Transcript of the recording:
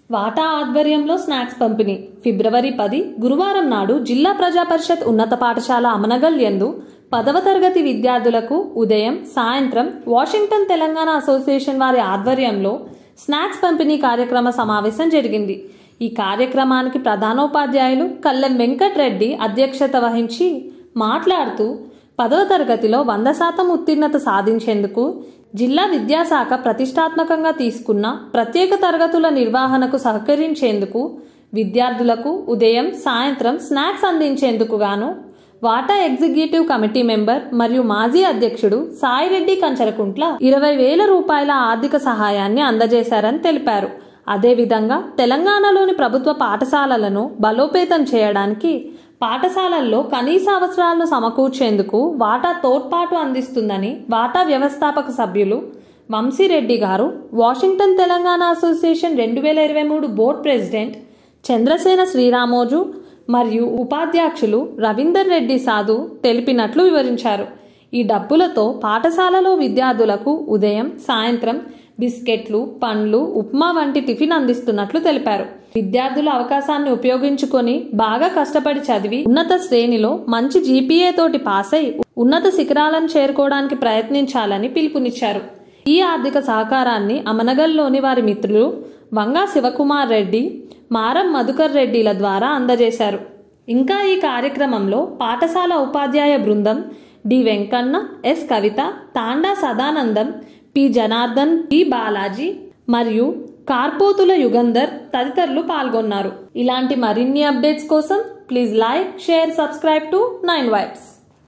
వాటా ఆధ్వర్యంలో స్నాక్స్ పంపిణీ ఫిబ్రవరి పది గురువారం నాడు జిల్లా ప్రజా పరిషత్ ఉన్నత పాఠశాల అమనగల్ యందు పదవ తరగతి విద్యార్థులకు ఉదయం సాయంత్రం వాషింగ్టన్ తెలంగాణ అసోసియేషన్ వారి ఆధ్వర్యంలో స్నాక్స్ పంపిణీ కార్యక్రమ సమావేశం జరిగింది ఈ కార్యక్రమానికి ప్రధానోపాధ్యాయులు కల్లెం వెంకట్రెడ్డి అధ్యక్షత వహించి మాట్లాడుతూ పదవ తరగతిలో వంద శాతం ఉత్తీర్ణత సాధించేందుకు జిల్లా విద్యాశాఖ ప్రతిష్టాత్మకంగా తీసుకున్న ప్రత్యేక తరగతుల నిర్వహణకు సహకరించేందుకు విద్యార్థులకు ఉదయం సాయంత్రం స్నాక్స్ అందించేందుకు గాను వాటా ఎగ్జిక్యూటివ్ కమిటీ మెంబర్ మరియు మాజీ అధ్యక్షుడు సాయిరెడ్డి కంచరకుంట్ల ఇరవై వేల రూపాయల ఆర్థిక సహాయాన్ని అందజేశారని తెలిపారు అదేవిధంగా తెలంగాణలోని ప్రభుత్వ పాఠశాలలను బలోపేతం చేయడానికి పాఠశాలల్లో కనీస అవసరాలను సమకూర్చేందుకు వాటా తోడ్పాటు అందిస్తుందని వాటా వ్యవస్థాపక సభ్యులు వంశీరెడ్డి గారు వాషింగ్టన్ తెలంగాణ అసోసియేషన్ రెండు వేల ఇరవై మూడు బోర్డు ప్రెసిడెంట్ చంద్రసేన శ్రీరామోజు మరియు ఉపాధ్యక్షులు రవీందర్ రెడ్డి సాధు తెలిపినట్లు వివరించారు ఈ డబ్బులతో పాఠశాలలో విద్యార్థులకు ఉదయం సాయంత్రం బిస్కెట్లు పండ్లు ఉప్మా వంటి టిఫిన్ అందిస్తున్నట్లు తెలిపారు విద్యార్థుల అవకాశాన్ని ఉపయోగించుకొని బాగా కష్టపడి చదివి ఉన్నత శ్రేణిలో మంచి జీపీఏ తోటి పాస్ అయి ఉన్నత శిఖరాలను చేరుకోవడానికి ప్రయత్నించాలని పిలుపునిచ్చారు ఈ ఆర్థిక సహకారాన్ని అమనగల్లోని వారి మిత్రులు వంగా శివకుమార్ రెడ్డి మారం మధుకర్ రెడ్డిల ద్వారా అందజేశారు ఇంకా ఈ కార్యక్రమంలో పాఠశాల ఉపాధ్యాయ బృందం D Venkanna S Kavitha Thanda Sadanandam P Janardhan P Balaji మరియు కార్పోతుల యుగంధర్ తదితరులు పాల్గొన్నారు ఇలాంటి మరిన్ని అప్డేట్స్ కోసం please like share subscribe to Nine vibes